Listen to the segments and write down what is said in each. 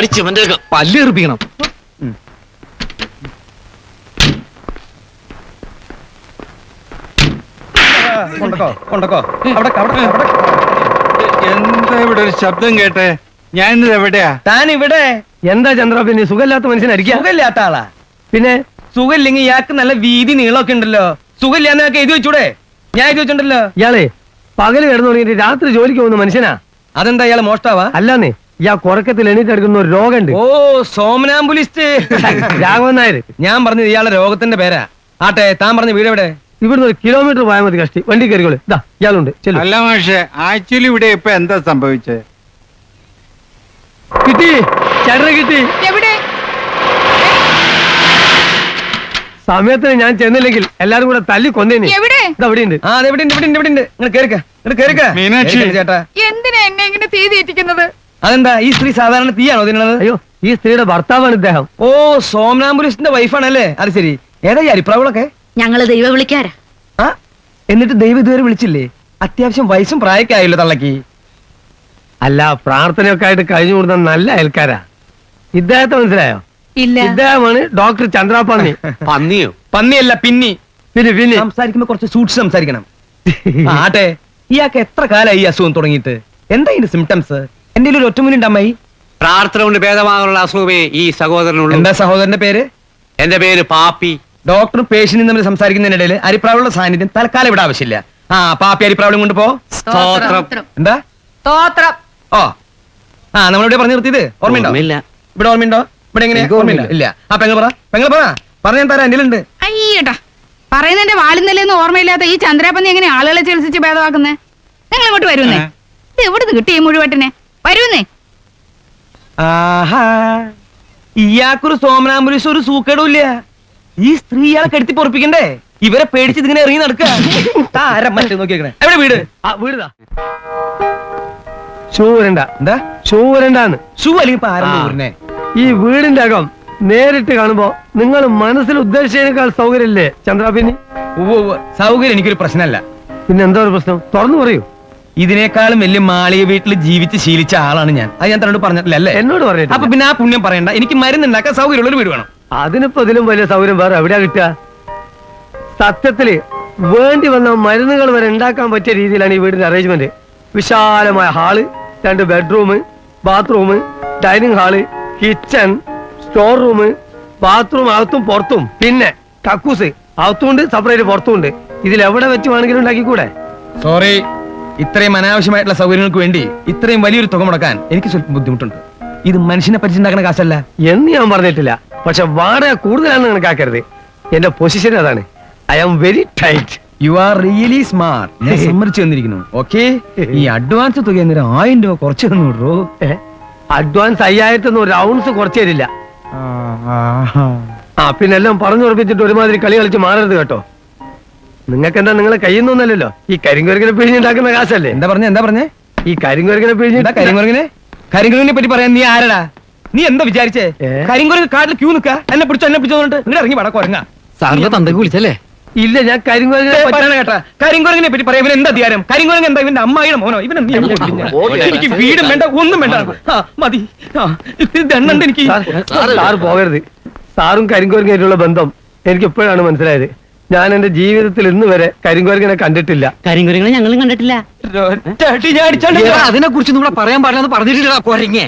അടിച്ച് പല്ലെറിപ്പിക്കണം കൊണ്ടക്കോ കൊണ്ടക്കോ അവിടെ അവിടെ അവിടെ എന്താ ഇവിടെ ഒരു ശബ്ദം കേട്ടെ ഞാൻ ഇന്നത് എവിടെയാ താൻ ഇവിടെ എന്താ ചന്ദ്ര പിന്നെ സുഖമില്ലാത്ത മനുഷ്യനായിരിക്കാം സുഖമില്ലാത്ത ആളാ പിന്നെ സുഖമില്ലെങ്കിൽ ഇയാൾക്ക് നല്ല വീതി നീളമൊക്കെ ഉണ്ടല്ലോ സുഖമില്ലാന്നൊക്കെ എഴുതി വെച്ചൂടെ ഞാൻ എഴുതി വെച്ചിട്ടുണ്ടല്ലോ ഇയാളെ പകല് കിടന്നു തുടങ്ങിയിട്ട് രാത്രി ജോലിക്ക് പോകുന്ന മനുഷ്യനാ അതെന്താ ഇയാള് മോഷ്ടാവാ അല്ലാന്നേ ഇയാൾ കുറക്കത്തിൽ എണീറ്റെടുക്കുന്ന ഒരു രോഗമുണ്ട് ഓ സോമനാംബുലിസ്റ്റ് രാഘവൻ നായർ ഞാൻ പറഞ്ഞത് ഇയാളുടെ രോഗത്തിന്റെ പേരാ ആട്ടെ താൻ പറഞ്ഞ വീട് എവിടെ ഇവിടുന്ന് ഒരു കിലോമീറ്റർ പോയാൽ മതി കഷ്ടി വണ്ടി കയറിക്കോളൂ ഇതാ ഇയാളുണ്ട് ചെല്ലു അല്ല മാഷെ ആക്ച്വലി ഇവിടെ ഇപ്പൊ എന്താ സംഭവിച്ചത് കിട്ടി ചേട്ടനെ കിട്ടി എവിടെ സമയത്തിന് ഞാൻ ചെന്നില്ലെങ്കിൽ എല്ലാരും കൂടെ തല്ലി കൊന്നേനെ എവിടെ ഇതാ ഇവിടെ ഉണ്ട് ആ അത് എവിടെ ഉണ്ട് ഇവിടെ ഉണ്ട് ഇവിടെ ഉണ്ട് ഇങ്ങോട്ട് കേറിക്ക ഇങ്ങോട്ട് കേറിക്ക മീനാക്ഷി. കേറിക്ക ചേട്ടാ എന്തിനാ എന്നെ ഇങ്ങനെ തീ തീറ്റിക്കുന്നത് അതെന്താ ഈ സ്ത്രീ സാധാരണ തീയാണോ തിന്നണത് അയ്യോ ഈ സ്ത്രീയുടെ ഭർത്താവാണ് ഇദ്ദേഹം ഓ സോമനാംബുലിസ്റ്റിന്റെ വൈഫാണല്ലേ അത് ശരി ഏതാ ഈ അരിപ്രാവുകളൊക്കെ ഞങ്ങള് ദൈവ വിളിക്കാരാ ആ എന്നിട്ട് ദൈവം ഇതുവരെ വിളിച്ചില്ലേ അത്യാവശ്യം വയസ്സും പ്രായമൊക്കെ ആയല്ലോ തള്ളക്ക് അല്ല പ്രാർത്ഥനയൊക്കെ ആയിട്ട് കഴിഞ്ഞു കൂടുന്ന നല്ല അയൽക്കാരാ ഇദ്ദേഹത്തെ മനസ്സിലായോ ഇല്ല ഇദ്ദേഹമാണ് ഡോക്ടർ ചന്ദ്രാപന്നി പന്നിയോ പന്നിയല്ല പിന്നി പിന്നെ പിന്നെ സംസാരിക്കുമ്പോ കുറച്ച് സൂക്ഷിച്ച് സംസാരിക്കണം ആ, ആട്ടെ ഇയാൾക്ക് എത്ര കാലമായി ഈ അസുഖം തുടങ്ങിയിട്ട് എന്താ ഇതിന്റെ സിംറ്റംസ് എന്റെ ഒരു ഒറ്റമുനുണ്ട് അമ്മായി പ്രാർത്ഥന കൊണ്ട് ഭേദമാകാനുള്ള അസുഖമേ ഈ സഹോദരനുള്ളൂ എന്താ സഹോദരന്റെ പേര് എന്റെ പേര് പാപ്പി ഡോക്ടറും പേഷ്യന്റും തമ്മിൽ സംസാരിക്കുന്നതിനിടയിൽ അരിപ്രാവുള്ള സാന്നിധ്യം തൽക്കാലം ഇവിടെ ആവശ്യമില്ല ആ പാപ്പി അരിപ്രാവളും കൊണ്ട് പോ സ്തോത്രം. എന്താ തോത്രം ഓ ആ നമ്മളിവിടെ പറഞ്ഞു നിർത്തിയത് ഓർമ്മയുണ്ടോ ഓർമ്മയില്ല. ഇവിടെ ഓർമ്മയുണ്ടോ ഇവിടെ എങ്ങനെ എനിക്ക് ഓർമ്മയില്ല ഇല്ല ആ പെങ്ങൾ പറ പെങ്ങൾ പറ പറഞ്ഞു ഞാൻ തരാം എന്റെ ഉണ്ട് അയ്യട്ടാ പറയുന്നതിന്റെ വാളുന്നില്ലെന്ന് ഓർമ്മയില്ലാത്ത ഈ ചന്ദ്രാപന്നി എങ്ങനെ ആളുകളെ ചികിത്സിച്ച് ഭേദമാക്കുന്നേ നിങ്ങൾ ഇങ്ങോട്ട് വരുന്നേ ഇത് എവിടുന്ന് കിട്ടി ഈ മുഴുവട്ടിനെ വരുന്നേ ആഹാ ഇയാൾക്കൊരു സോമനാംബുലിസ് ഒരു സൂക്കേടും ഇല്ല ഈ സ്ത്രീ ഇയാളെ കെടുത്തി പൊറപ്പിക്കണ്ടേ ഇവരെ പേടിച്ച് ഇതിങ്ങനെ ഇറങ്ങി നടക്കുക താരം മറ്റേ നോക്കിയേക്കണേ എവിടെ വീട് ആ വീടുതാ ഷൂ വരണ്ട എന്താ ഷൂ വരണ്ടാന്ന് ഷൂ അല്ലെങ്കിൽ ഇപ്പൊ ആരും ഊരിനെ ഈ വീടിന്റെ അകം നേരിട്ട് കാണുമ്പോ നിങ്ങൾ മനസ്സിൽ ഉദ്ദേശിച്ചതിനേക്കാൾ സൗകര്യമില്ലേ ചന്ദ്രാപിന്നി ഉവ്വ് ഉവ്വ്. സൗകര്യം എനിക്കൊരു പ്രശ്നമല്ല പിന്നെ എന്താ ഒരു പ്രശ്നം തുറന്നു പറയൂ ഇതിനേക്കാളും വലിയ മാളിക വീട്ടിൽ ജീവിച്ച് ശീലിച്ച ആളാണ് ഞാൻ അത് ഞാൻ തന്നോട് പറഞ്ഞിട്ടില്ല അല്ലേ എന്നോട് പറഞ്ഞിട്ടില്ല. അപ്പൊ പിന്നെ ആ പുണ്യം പറയണ്ട എനിക്ക് മരുന്നുണ്ടാക്കാൻ സൗകര്യമുള്ള ഒരു വീട് വേണം അതിനിപ്പോ ഇതിലും വലിയ സൗകര്യം വേറെ എവിടെയാ കിട്ടുക സത്യത്തില് വേണ്ടി വന്ന മരുന്നുകൾ വരെ ഉണ്ടാക്കാൻ പറ്റിയ രീതിയിലാണ് ഈ വീടിന്റെ അറേഞ്ച്മെന്റ് വിശാലമായ ഹാള് രണ്ട് bedroom bathroom dining hall kitchen store room bathroom അകത്തും പുറത്തും പിന്നെ കക്കൂസ് അകത്തുണ്ട് സെപ്പറേറ്റ് പുറത്തുണ്ട് ഇതിൽ എവിടെ വെച്ച് വേണമെങ്കിലും ഉണ്ടാക്കിക്കൂടെ സോറി ഇത്രയും അനാവശ്യമായിട്ടുള്ള സൗകര്യങ്ങൾക്ക് വേണ്ടി ഇത്രയും വലിയൊരു തുക മുടക്കാൻ എനിക്ക് സ്വല്പം ബുദ്ധിമുട്ടുണ്ട് ഇത് മനുഷ്യനെ പറ്റിച്ചുണ്ടാക്കുന്ന കാശല്ല എന്ന് ഞാൻ പറഞ്ഞിട്ടില്ല പക്ഷെ വാടക കൂടുതലാണെന്ന് കണക്കാക്കരുത് എന്റെ പൊസിഷൻ അതാണ് I am very tight you are really smart ഞാൻ സമ്മതിച്ചു തന്നിരിക്കുന്നു ഓക്കെ ഈ അഡ്വാൻസ് തുക എന്നൊരു ആയിരം രൂപ കുറച്ച് തന്നോടൂ അഡ്വാൻസ് അയ്യായിരത്തി ഒരു ഔൺസ് കുറച്ച് തരില്ല ആ പിന്നെ എല്ലാം പറഞ്ഞു ഉറപ്പിച്ചിട്ട് ഒരുമാതിരി കളി കളിച്ച് മാറരുത് കേട്ടോ നിങ്ങൾക്ക് എന്താ നിങ്ങളെ കയ്യിൽ നിന്നല്ലോ ഈ കരിങ്കുരക്കിനെ പിഴിഞ്ഞുണ്ടാക്കുന്ന കാശല്ലേ എന്താ പറഞ്ഞ എന്താ പറഞ്ഞേ ഈ കരിങ്കുരക്കിനെ പിഴിഞ്ഞ് എന്താ കരിങ്കുരങ്ങിനെ കരിങ്കുരങ്ങിനെ പറ്റി പറയാൻ നീ ആരടാ നീ എന്താ വിചാരിച്ചേ ഏ? കരിങ്കുരങ്ങ് കാട്ടിൽ ക്യൂ നിൽക്ക എന്നെ പിടിച്ചോ എന്നെ പിടിച്ചോണ്ട് ഇങ്ങോട്ട് ഇറങ്ങി വട കുരങ്ങ സാറിന്റെ തന്തക്ക് വിളിച്ചല്ലേ ഇല്ല ഞാൻ കരിങ്കുരക്കിനെ പറ്റി- പറയണ കേട്ടാ കരിങ്കുരങ്ങിനെ പറ്റി പറയാൻ ഇവൻ എന്താ അധികാരം കരിങ്കുരങ്ങ് എന്താ ഇവന്റെ അമ്മായിയുടെ മോനോ ഇവൻ നീ എവിടെ പിടിഞ്ഞ? എനിക്ക് വീടും വേണ്ട ഒന്നും വേണ്ട ആ മതി ആ ഇത് ദണ്ണുണ്ട് എനിക്ക് സാർ സാർ പോകരുത് സാറും കരിങ്കുരങ്ങായിട്ടുള്ള ബന്ധം എനിക്ക് ഇപ്പോഴാണ് മനസ്സിലായത് ഞാൻ എന്റെ ജീവിതത്തിൽ ഇന്ന് വരെ കരിങ്കുരങ്ങിനെ കണ്ടിട്ടില്ല കരിങ്കുരങ്ങളെ ഞങ്ങളും കണ്ടിട്ടില്ല ഒറ്റ അടി ഞാൻ അടിച്ചോണ്ട് അതിനെ കുറിച്ച് ഇവിടെ പറയാൻ പാടില്ലെന്ന് പറഞ്ഞിട്ടില്ല കൊരങ്ങേ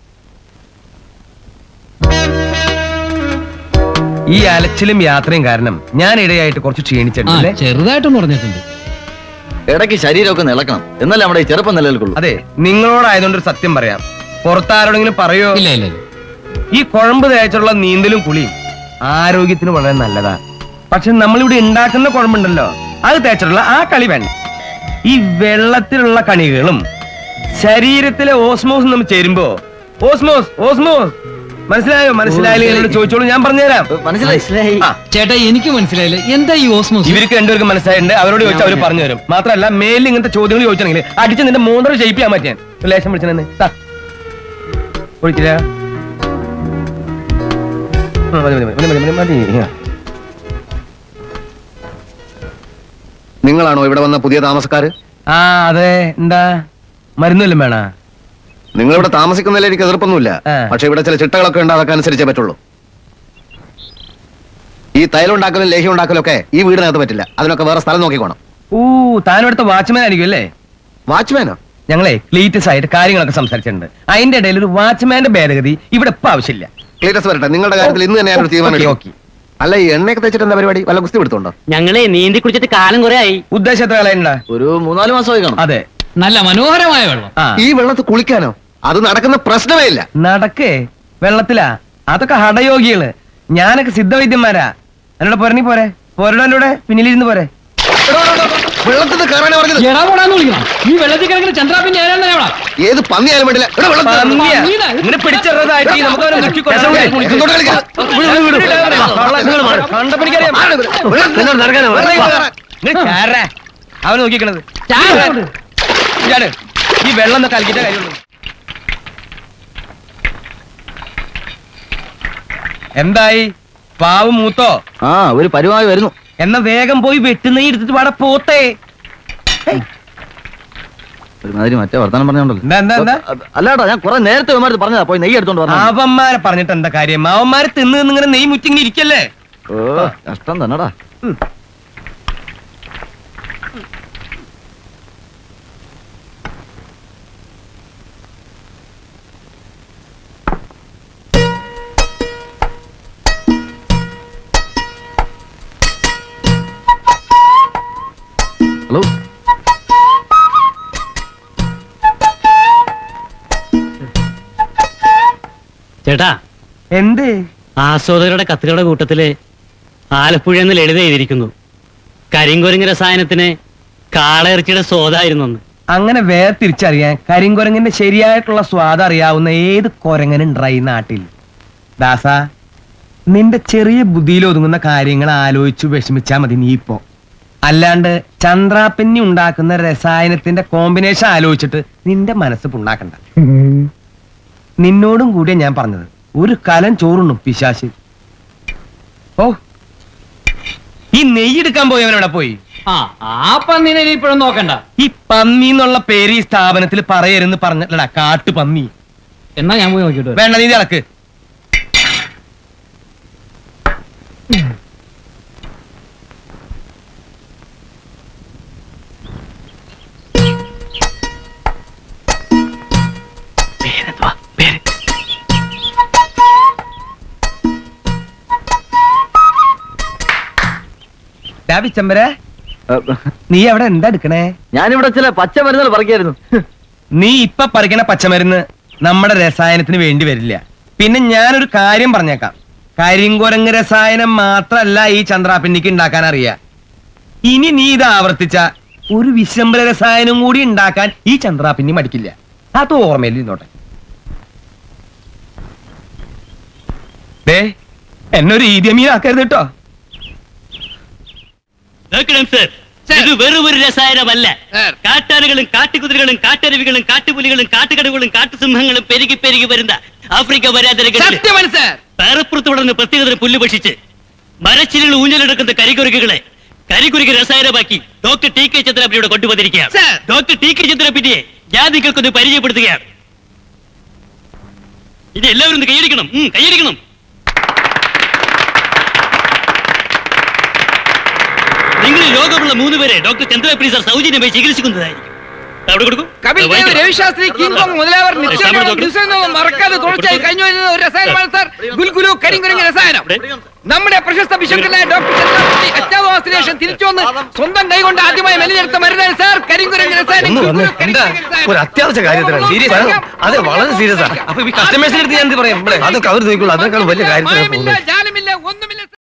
ഈ അലച്ചിലും യാത്രയും കാരണം ഞാൻ ഇടയായിട്ട് കുറച്ച് ക്ഷീണിച്ചിട്ടില്ലേ ചെറുതായിട്ടൊന്നും പറഞ്ഞിട്ടുണ്ട് ഇടയ്ക്ക് ശരീരമൊക്കെ നിളക്കണം എന്നല്ലേ നമ്മുടെ ഈ ചെറുപ്പം നിലനിൽക്കുള്ളൂ അതെ നിങ്ങളോടായതുകൊണ്ട് ഒരു സത്യം പറയാം പുറത്താരോടെങ്കിലും പറയോ ഇല്ല ഇല്ല ഇല്ല. ഈ കുഴമ്പ് തേച്ചുള്ള നീന്തലും കുളിയും ആരോഗ്യത്തിന് വളരെ നല്ലതാ പക്ഷെ നമ്മളിവിടെ ഉണ്ടാക്കുന്ന കുഴമ്പുണ്ടല്ലോ അത് തേച്ചിട്ടുള്ള ആ കളി വേണ്ട ഈ വെള്ളത്തിലുള്ള കണികളും ശരീരത്തിലെ ഓസ്മോസും നമ്മൾ ചേരുമ്പോ ഓസ്മോസ് ഓസ്മോസ് മനസ്സിലായോ മനസ്സിലായില്ലേ എന്നോട് ചോദിച്ചോളൂ ഞാൻ പറഞ്ഞുതരാം മനസ്സിലായി ആ, ചേട്ടാ എനിക്ക് മനസ്സിലായില്ല എന്താ ഈ ഓസ്മോസ് ഇവർക്ക് രണ്ടുപേർക്ക് മനസ്സിലായിട്ടുണ്ട് അവരോട് ചോദിച്ചാൽ അവർ പറഞ്ഞു തരും മാത്രമല്ല മേലിൽ ഇങ്ങനത്തെ ചോദ്യങ്ങൾ ചോദിച്ചാണെങ്കിൽ അടിച്ച് നിന്റെ മൂന്നര ഷേപ്പ് ചെയ്യാൻ പറ്റിയാൻ ഒരു ലേശം വിളിച്ചെന്നെ ഒഴിച്ചില്ല ആ, മതി, മതി, മതി, മതി, മതി, മതി. ആ. നിങ്ങളാണോ ഇവിടെ വന്ന പുതിയ താമസക്കാര് ആ അതെ എന്താ മരുന്നല്ലോ വേണ നിങ്ങൾ ഇവിടെ താമസിക്കുന്നതിൽ എനിക്ക് എതിർപ്പൊന്നുമില്ല ആ. പക്ഷെ ഇവിടെ ചില ചിട്ടകളൊക്കെ ഉണ്ട് അതൊക്കെ അനുസരിച്ചേ പറ്റുള്ളൂ ഈ തൈലം ഉണ്ടാക്കലും ലേഹ്യം ഉണ്ടാക്കലും ഒക്കെ ഈ വീടിനകത്ത് പറ്റില്ല അതിനൊക്കെ വേറെ സ്ഥലം നോക്കിക്കോണം ഊ താനിവിടുത്തെ വാച്ച്മാൻ ആയിരിക്കും അല്ലേ വാച്ച്മാനോ ഞങ്ങളെ ക്ലീറ്റസ് ആയിട്ട് കാര്യങ്ങളൊക്കെ സംസാരിച്ചിട്ടുണ്ട് അതിന്റെ ഇടയിൽ ഒരു വാച്ച്മാന്റെ ഭേദഗതി ഇവിടെ ഇപ്പൊ ആവശ്യമില്ല ക്ലീറ്റസ് വരട്ടെ നിങ്ങളുടെ കാര്യത്തിൽ ഇന്ന് തന്നെ ഞാനൊരു തീരുമാനം ഓക്കേ, എടുക്കും. അല്ല ഈ എണ്ണയൊക്കെ തെച്ചിട്ട് എന്താ പരിപാടി വല്ല കുസ്തി എടുത്തോണ്ടോ ഞങ്ങളെ നീന്തി കുടിച്ചിട്ട് കാലം കുറെ ആയി ഉദ്ദേശത്തെ കളയണ്ട ഒരു മൂന്നാല് മാസമായി കാണും അതെ നല്ല മനോഹരമായ വെള്ളം ആ ഈ വെള്ളത്തിൽ കുളിക്കാനോ അത് നടക്കുന്ന പ്രശ്നമേ ഇല്ല നടക്കേ വെള്ളത്തിലാ അതൊക്കെ ഹടയോഗികള് ഞാനൊക്കെ സിദ്ധവൈദ്യന്മാരാ എന്നോട് പോരണി പോരെ പോരടോന്റെ പിന്നിലിരുന്ന് പോരെ എടോ, എടോ, എടോ, വെള്ളത്തിൽ കയറാനാ പറഞ്ഞത് എടാ പോടാന്ന് വിളിക്കണം ഈ വെള്ളത്തിൽ കിടക്കുന്ന ചന്ദ്രാപ്പിന്റെ ഏഴാണ് എവിടെ ഏത് പന്നിയാലും വേണ്ടില്ല എടോ, വെള്ളത്തിൽ കയറണം. പന്നിയാ. പന്നീനാ. ഇങ്ങനെ പിടിച്ചെറുതായിട്ട് നമുക്ക് അവനെ മുക്കി കൊല്ലാൻ രസം കൂടി. ഇങ്ങോട്ട് കളിക്കാം. കണ്ടപ്പനിക്കറിയാം എന്നോട് നടക്കാനാ പറഞ്ഞത്. അവൻ നോക്കിക്കണത് ഇയാട് ഈ വെള്ളം ഒന്ന് കലക്കിട്ടേ കാര്യമുള്ളൂ എന്തായി പാവ് മൂത്തോ ആ ഒരു പരിവായി വരുന്നു എന്നാ വേഗം പോയി വെട്ടുന്ന എടുത്തിട്ട് പാടെ പോത്തേ ഒരുമാതിരി മറ്റേ വർത്തമാനം പറഞ്ഞോണ്ടല്ലോ എന്താ എന്താ എന്താ അല്ലാടാ ഞാൻ കുറെ നേരത്തെ ഇവന്മാരത്ത് പറഞ്ഞതാ പോയി നെയ്യ് എടുത്തോണ്ട് പറഞ്ഞു അവന്മാരെ പറഞ്ഞിട്ട് എന്താ കാര്യം അവന്മാരെ തിന്ന് തിന്ന് ഇങ്ങനെ നെയ് മുറ്റിങ്ങനെ ഇരിക്കല്ലേ ഓ കഷ്ടം തന്നെടാ ഹലോ ചേട്ടാ എന്ത് ആസ്വാദകരുടെ കത്തുകളുടെ കൂട്ടത്തില് ആലപ്പുഴ എന്ന് ലളിത എഴുതിയിരിക്കുന്നു കരിങ്കുരങ്ങ് രസായനത്തിന് കാളയിറച്ചിയുടെ സ്വാദായിരുന്നു എന്ന് അങ്ങനെ വേർതിരിച്ചറിയാൻ കരിങ്കുരങ്ങിന്റെ ശരിയായിട്ടുള്ള സ്വാദ് അറിയാവുന്ന ഏത് കുരങ്ങനുണ്ടായി ഈ നാട്ടിൽ ദാസ നിന്റെ ചെറിയ ബുദ്ധിയിൽ ഒതുങ്ങുന്ന കാര്യങ്ങൾ ആലോചിച്ചു വിഷമിച്ചാ മതി നീ ഇപ്പോ അല്ലാണ്ട് ചന്ദ്രാപ്പന്നി ഉണ്ടാക്കുന്ന രസായനത്തിന്റെ കോമ്പിനേഷൻ ആലോചിച്ചിട്ട് നിന്റെ മനസ്സ് പുണ്ണാക്കണ്ട നിന്നോടും കൂടിയാ ഞാൻ പറഞ്ഞത് ഒരു കലം ചോറുണ്ണും പിശാശ് ഓ ഈ നെയ്യെടുക്കാൻ പോയവനവിടെ പോയി ആ ആ പന്നിനെ ഇനി ഇപ്പോഴും നോക്കണ്ട ഈ പന്നി എന്നുള്ള പേര് ഈ സ്ഥാപനത്തിൽ പറയരുന്ന് പറഞ്ഞിട്ടടാ കാട്ടു പന്നി എന്നാ ഞാൻ പോയി നോക്കിയിട്ട് വരാം. വേണ്ട നീ ഇളക്ക് വിച്ചമ്പരെ നീ അവിടെ എന്താ എടുക്കണേ ഞാനിവിടെ ചില പച്ച മരുന്നുകൾ പറിക്കായിരുന്നു നീ ഇപ്പൊ പറിക്കണ പച്ചമരുന്ന് നമ്മുടെ രസായനത്തിന് വേണ്ടി വരില്ല പിന്നെ ഞാനൊരു കാര്യം പറഞ്ഞേക്കാം കരിങ്കുരങ്ങ് രസായനം മാത്രല്ല ഈ ചന്ദ്രാപിന്നിക്ക് ഉണ്ടാക്കാൻ അറിയാ ഇനി നീ ഇത് ആവർത്തിച്ച ഒരു വിശംബര രസായനം കൂടി ഉണ്ടാക്കാൻ ഈ ചന്ദ്രാപിന്നി മടിക്കില്ല അത് ഓർമ്മയിൽ നിന്നോട്ടെ ദേ എന്നൊരു ഈദ്യമീനാക്കരുത് കേട്ടോ നോക്കണം സർ ഇത് വെറും ഒരു രസായനമല്ല കാട്ടാനകളും കാട്ടുകുതിരകളും കാട്ടരുവികളും കാട്ടുപുലികളും കാട്ടുകടവുകളും കാട്ടുസിംഹങ്ങളും പെരുകി പെരുകി വരുന്ന ആഫ്രിക്ക വരാതരകളിൽ പാറപ്പുറത്ത് വളർന്ന് പ്രത്യേകതരം പുല്ല് ഭക്ഷിച്ച് മരച്ചിലുകൾ ഊഞ്ഞലെടുക്കുന്ന കരികുരുക്കുകളെ കരികുരുക്ക് രസായനമാക്കി ഡോക്ടർ ടി കെ ചന്ദ്രപ്പിനിയുടെ കൊണ്ടുവന്നിരിക്കുകയാണ് ഡോക്ടർ ടി കെ ചന്ദ്രപ്പിനിയെ ഞാൻ നിങ്ങൾക്കൊന്ന് പരിചയപ്പെടുത്തുകയാണ് ഇത് എല്ലാവരും ഒന്ന് കൈയടിക്കണം ഉം, കൈയടിക്കണം നിങ്ങൾ രോഗമുള്ള മൂന്ന് പേരെ ഡോക്ടർ ചന്ദ്രപ്രീ സാർ സൗജന്യമായി ചികിത്സിക്കുന്നതായിരിക്കും അവിടെ കൊടുക്കും കപിൽ ദേവ് രവിശാസ്ത്രി കിങ് കോങ് മുതലായവർ നിത്യവും ദിവസവും മറക്കാതെ തുടർച്ചയായി കഴിഞ്ഞു വരുന്ന ഒരു രസായനമാണ് സാർ ഗുൽഗുലു കരിങ്കുരങ്ങ് രസായനം നമ്മുടെ പ്രശസ്ത ബിഷപ്പിനായ ഡോക്ടർ ചന്ദ്രപതി അജ്ഞാതവാസത്തിന് ശേഷം തിരിച്ചു വന്ന് സ്വന്തം കൈകൊണ്ട് ആദ്യമായി മെലിഞ്ഞെടുത്ത മരുന്നാണ് സാർ കരിങ്കുരങ്ങ് രസായനം ഒന്ന് വന്ന് ഗുൽഗുലു എന്താ കരിങ്കുരങ്ങ് രസായനം. ഒരു അത്യാവശ്യ കാര്യത്തിലാണ് Serious ആണോ? അതെ വളരെ സീരിയസ് ആണ് അപ്പൊ ഈ കസ്റ്റമേഴ്സിന്റെ അടുത്ത് ഞാൻ എന്ത് പറയും ഇവിടെ അതൊക്കെ അവർ നോക്കിക്കോളൂ അതിനേക്കാൾ വലിയ കാര്യത്തിലാണ് മയമില്ല, പോകുന്നത് ജാലമില്ല ഒന്നുമില്ല